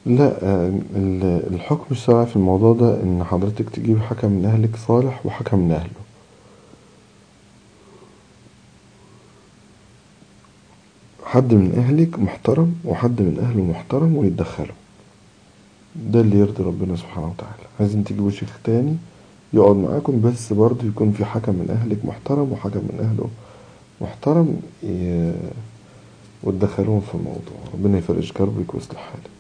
لا الحكم الشرعي في الموضوع ده ان حضرتك تجيب حكم من اهلك صالح وحكم من اهله حد من اهلك محترم وحد من اهله محترم ويتدخلوا ده اللي يرضي ربنا سبحانه وتعالى عايزين تجيبوا شيخ تاني يقعد معاكم بس برضه يكون في حكم من اهلك محترم وحكم من اهله محترم ي... وتدخلوهم في الموضوع ربنا يفرج كربك ويصلح حالك